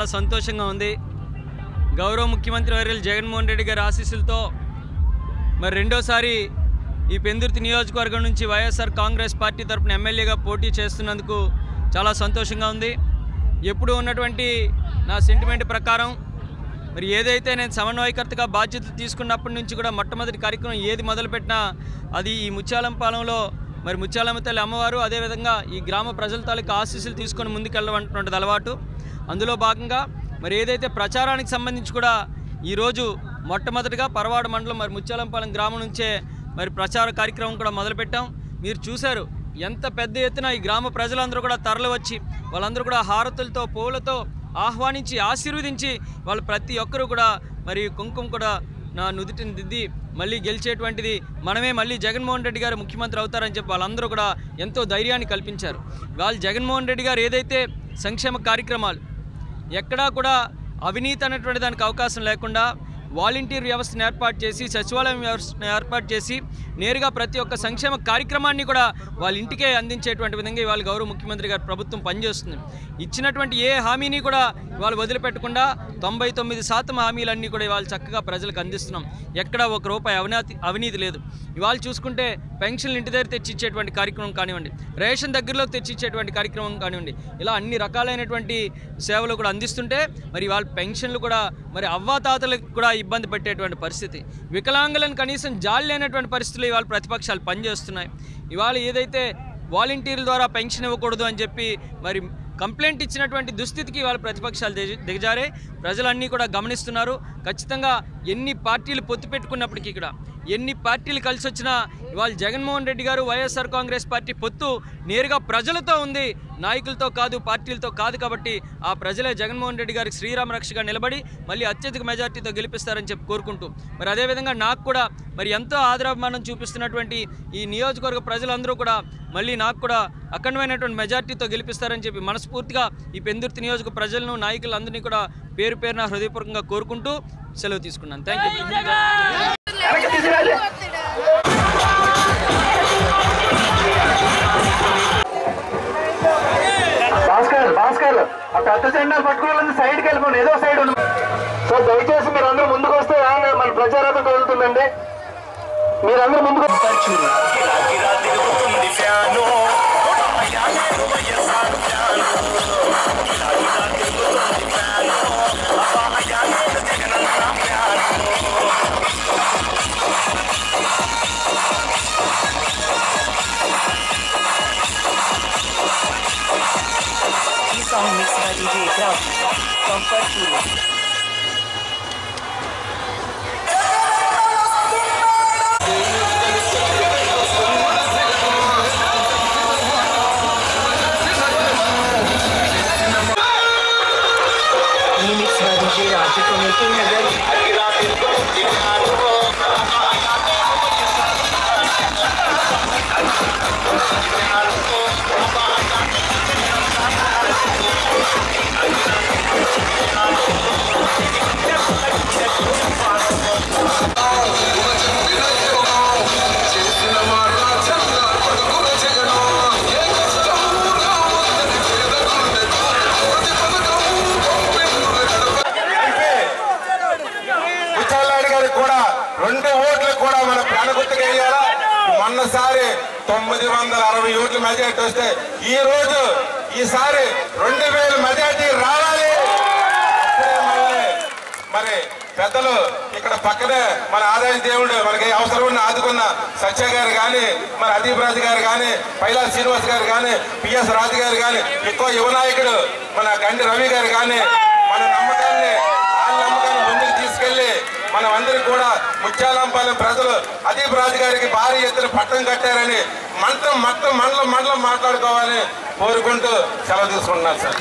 చాలా సంతోషంగా ఉంది గౌరవ ముఖ్యమంత్రి వర్యులు జగన్మోహన్ రెడ్డి గారి ఆశీస్సులతో మరి రెండోసారి ఈ పెందుర్తి నియోజకవర్గం నుంచి వైఎస్ఆర్ కాంగ్రెస్ పార్టీ తరపున ఎమ్మెల్యేగా పోటీ చేస్తున్నందుకు చాలా సంతోషంగా ఉంది ఎప్పుడు ఉన్నటువంటి నా సెంటిమెంట్ ప్రకారం మరి ఏదైతే నేను సమన్వయకర్తగా బాధ్యత తీసుకున్నప్పటి నుంచి కూడా మొట్టమొదటి కార్యక్రమం ఏది మొదలుపెట్టినా అది ఈ ముత్యాలంపాలెంలో మరి ముత్యాలమ్మ తల్లి అమ్మవారు అదేవిధంగా ఈ గ్రామ ప్రజల తాలూకు ఆశీస్సులు తీసుకొని ముందుకెళ్ళమంటున్నది అలవాటు అందులో భాగంగా మరి ఏదైతే ప్రచారానికి సంబంధించి కూడా ఈరోజు మొట్టమొదటిగా పరవాడ మండలం మరి ముత్యాలంపాలెం గ్రామం నుంచే మరి ప్రచార కార్యక్రమం కూడా మొదలుపెట్టాం మీరు చూశారు ఎంత పెద్ద ఎత్తున ఈ గ్రామ ప్రజలందరూ కూడా తరలి వచ్చి వాళ్ళందరూ కూడా హారతులతో పూలతో ఆహ్వానించి ఆశీర్వదించి వాళ్ళు ప్రతి ఒక్కరూ కూడా మరి కుంకుమ కూడా నా నుదుటిని దిద్ది మళ్ళీ గెలిచేటువంటిది మనమే మళ్ళీ జగన్మోహన్ రెడ్డి గారు ముఖ్యమంత్రి అవుతారని చెప్పి వాళ్ళందరూ కూడా ఎంతో ధైర్యాన్ని కల్పించారు వాళ్ళు జగన్మోహన్ రెడ్డి గారు ఏదైతే సంక్షేమ కార్యక్రమాలు ఎక్కడా కూడా అవినీతి అనేటువంటి దానికి అవకాశం లేకుండా వాలంటీర్ వ్యవస్థను ఏర్పాటు చేసి సచివాలయం వ్యవస్థను ఏర్పాటు చేసి నేరుగా ప్రతి ఒక్క సంక్షేమ కార్యక్రమాన్ని కూడా వాళ్ళ ఇంటికే అందించేటువంటి విధంగా ఇవాళ గౌరవ ముఖ్యమంత్రి గారి ప్రభుత్వం పనిచేస్తుంది ఇచ్చినటువంటి ఏ హామీని కూడా ఇవాళ వదిలిపెట్టకుండా తొంభై తొమ్మిది శాతం హామీలన్నీ కూడా ఇవాళ చక్కగా ప్రజలకు అందిస్తున్నాం ఎక్కడా ఒక రూపాయి అవినీతి అవినీతి లేదు ఇవాళ చూసుకుంటే పెన్షన్లు ఇంటి దగ్గర తెచ్చిచ్చేటువంటి కార్యక్రమం కానివ్వండి రేషన్ దగ్గరలోకి తెచ్చిచ్చేటువంటి కార్యక్రమం కానివ్వండి ఇలా అన్ని రకాలైనటువంటి సేవలు కూడా అందిస్తుంటే మరి వాళ్ళ పెన్షన్లు కూడా మరి అవ్వాతాతలకు కూడా ఇబ్బంది పెట్టేటువంటి పరిస్థితి వికలాంగులను కనీసం జాలి లేనటువంటి పరిస్థితులు ఇవాళ ప్రతిపక్షాలు పనిచేస్తున్నాయి ఇవాళ ఏదైతే వాలంటీర్ల ద్వారా పెన్షన్ ఇవ్వకూడదు అని చెప్పి మరి కంప్లైంట్ ఇచ్చినటువంటి దుస్థితికి వాళ్ళ ప్రతిపక్షాలు దిగ- దిగజారే ప్రజలన్నీ కూడా గమనిస్తున్నారు ఖచ్చితంగా ఎన్ని పార్టీలు పొత్తు పెట్టుకున్నప్పటికీ ఇక్కడ ఎన్ని పార్టీలు కలిసి వచ్చినా ఇవాళ జగన్మోహన్ రెడ్డి గారు వైఎస్ఆర్ కాంగ్రెస్ పార్టీ పొత్తు నేరుగా ప్రజలతో ఉంది నాయకులతో కాదు పార్టీలతో కాదు కాబట్టి ఆ ప్రజలే జగన్మోహన్ రెడ్డి గారికి శ్రీరామ రక్షగా నిలబడి మళ్ళీ అత్యధిక మెజార్టీతో గెలిపిస్తారని చెప్పి కోరుకుంటూ మరి అదేవిధంగా నాకు కూడా మరి ఎంతో ఆదరాభిమానం చూపిస్తున్నటువంటి ఈ నియోజకవర్గ ప్రజలందరూ కూడా మళ్ళీ నాకు కూడా అఖండమైనటువంటి మెజార్టీతో గెలిపిస్తారని చెప్పి మనస్ఫూర్తిగా ఈ పెందుర్తి నియోజక ప్రజలను నాయకులందరినీ కూడా పేరు పేరున హృదయపూర్వకంగా కోరుకుంటూ సెలవు తీసుకున్నాను థ్యాంక్ యూ భాస్కర్ భాస్కర్ ఆ పెద్ద జెండాలు పట్టుకోవాలని సైడ్కి వెళ్ళిపోండి ఏదో సైడ్ ఉంది సో దయచేసి మీరు అందరూ ముందుకు వస్తే ఆ, మన ప్రచారం కదులుతుందండి మీరందరూ ముందుకు This song mixed by DJ Crowd. Comfort Studio. Remix by DJ Raj for making Nagar. విఠలనాయుడు గారికి కూడా రెండు ఓట్లు కూడా మన ప్రాణగుర్తుగా వేయాలా మొన్నసారి తొమ్మిది వందల అరవై ఓట్ల మెజార్టీ వస్తే ఈ రోజు ఈసారి రెండు వేల మెజార్టీ రావాలి అప్పుడే మళ్ళీ మరి పెద్దలు ఇక్కడ పక్కనే మన ఆదాయ దేవుడు మనకి అవసరం ఉన్న ఆదుకున్న సత్య గారు కానీ మన అదీప్ రాజు గారు కానీ పైలా శ్రీనివాస్ గారు కానీ పిఎస్ రాజు గారు కానీ ఎక్కువ యువ నాయకుడు మన గండి రవి గారు కానీ మన నమ్మకాన్ని వాళ్ళ నమ్మకాన్ని ముందుకు తీసుకెళ్లి మనం అందరం కూడా ముత్యాలంపాలెం ప్రజలు అదీప్ రాజు గారికి భారీ ఎత్తున పట్టం కట్టారని మంత్రం మొత్తం మండలం మండలం మాట్లాడుకోవాలని కోరుకుంటూ సెలవు తీసుకుంటున్నాను సార్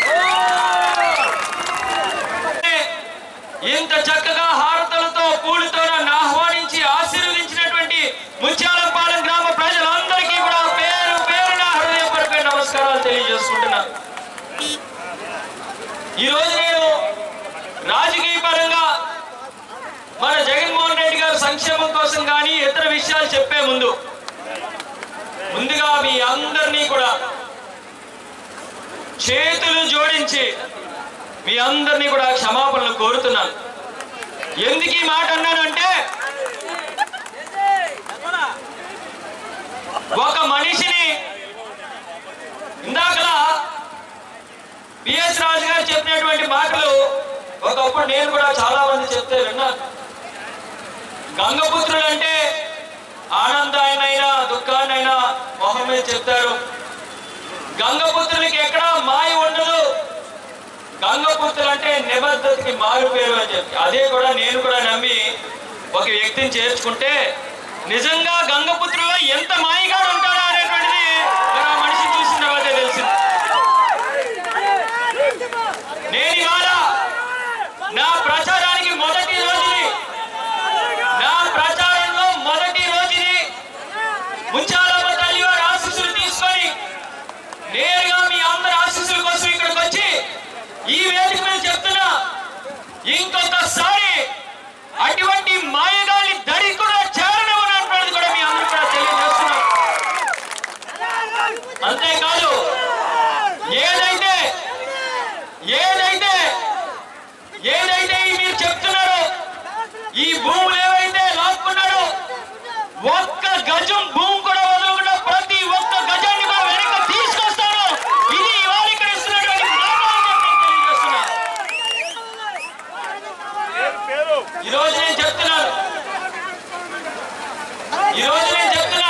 ఇంత చక్కగా హారతలతో పూలతో నన్ను ఆహ్వానించి ఆశీర్వదించినటువంటి ముత్యాలపాలెం గ్రామ ప్రజలందరికీ కూడా పేరు పేరున హృదయపూర్వక నమస్కారాలు తెలియజేసుకుంటున్నా ఈరోజు నేను రాజకీయ పరంగా మన జగన్మోహన్ రెడ్డి గారి సంక్షేమం కోసం కానీ ఇతర విషయాలు చెప్పే ముందు ముందుగా మీ అందరినీ కూడా చేతులు జోడించి మీ అందరినీ కూడా క్షమాపణలు కోరుతున్నాను ఎందుకు ఈ మాట అన్నానంటే ఒక మనిషిని ఇందాకలా బిఎస్ రాజు గారు చెప్పినటువంటి మాటలు ఒకప్పుడు నేను కూడా చాలా మంది చెప్తే విన్నాను గంగపుత్రుడు అంటే ఆనందాన్నైనా దుఃఖాన్నైనా మొహం మీద చెప్తారు గంగపుత్రులకి ఎక్కడా మాయ ఉండదు గంగపుత్రులు అంటే నిబద్ధతకి మారు పేరు అని చెప్పి అదే కూడా నేను కూడా నమ్మి ఒక వ్యక్తిని చేర్చుకుంటే నిజంగా గంగపుత్రుల్లో ఎంత మాయగాడు ఉంటాడా అనేటువంటిది మరి ఆ మనిషిని చూసిన తర్వాతే తెలిసింది నేను ఇవాళ నా ప్రచారానికి మొదటి రోజుని నా ప్రచారంలో మొదటి రోజుని ముంచాలమ్మ తల్లి వారి ఆశీస్సులు తీసుకొని నేరుగా మీ అందరి ఆశీస్సుల కోసం ఇక్కడికి వచ్చి ఈ వేదిక మీద చెప్తున్నా ఇంకొకసారి అటువంటి మాయగాళ్ళి దడి కూడా చేరనివ్వనటువంటిది కూడా మీ అందరూ కూడా తెలియజేస్తున్నాం అంతేకాదు ఏదైతే ఏదైతే ఏదైతే ఈ మీరు చెప్తున్నారో ఈ భూములు ఏవైతే లాక్కున్నారో ఒక్క గజం భూమి కూడా వదలకుండా ప్రతి ఒక్క గజాన్ని కూడా వెనక తీసుకొస్తాను ఇది ఇవాళ ఇక్కడ ఇస్తున్నటువంటి మాట అని చెప్పి నేను తెలియజేస్తున్నా. ఈ రోజు నేను చెప్తున్నాను ఈ రోజు నేను చెప్తున్నా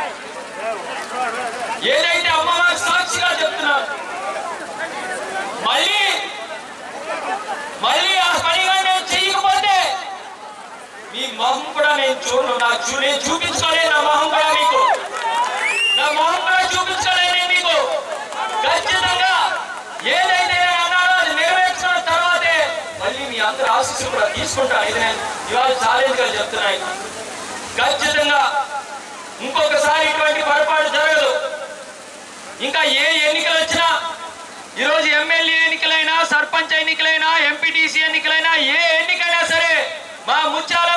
ఏదైతే అమ్మవారి సాక్షిగా చెప్తున్నాను మళ్ళీ మళ్ళీ ఆ పనిగా నేను చేయకపోతే మీ మొహం కూడా నేను చూడను నా చూ నేను చూపించుకోలేను నా మొహం కూడా మీకు నా మొహం కూడా చూపించుకోలేను నేను మీకు ఖచ్చితంగా ఏదైతే నేను అన్నానో అది నెరవేర్చిన తర్వాతే మళ్ళీ మీ అందరి ఆశీస్సులు కూడా తీసుకుంటాను ఇది నేను ఇవాళ ఛాలెంజ్ గా చెప్తున్నాను ఖచ్చితంగా ఇంకొకసారి ఇటువంటి పొరపాటు జరగదు ఇంకా ఏ ఎన్నికలు వచ్చినా ఈరోజు ఎమ్మెల్యే ఎన్నికలైనా సర్పంచ్ ఎన్నికలైనా ఎంపీటీసీ ఎన్నికలైనా ఏ ఎన్నికైనా సరే మా ముత్యాల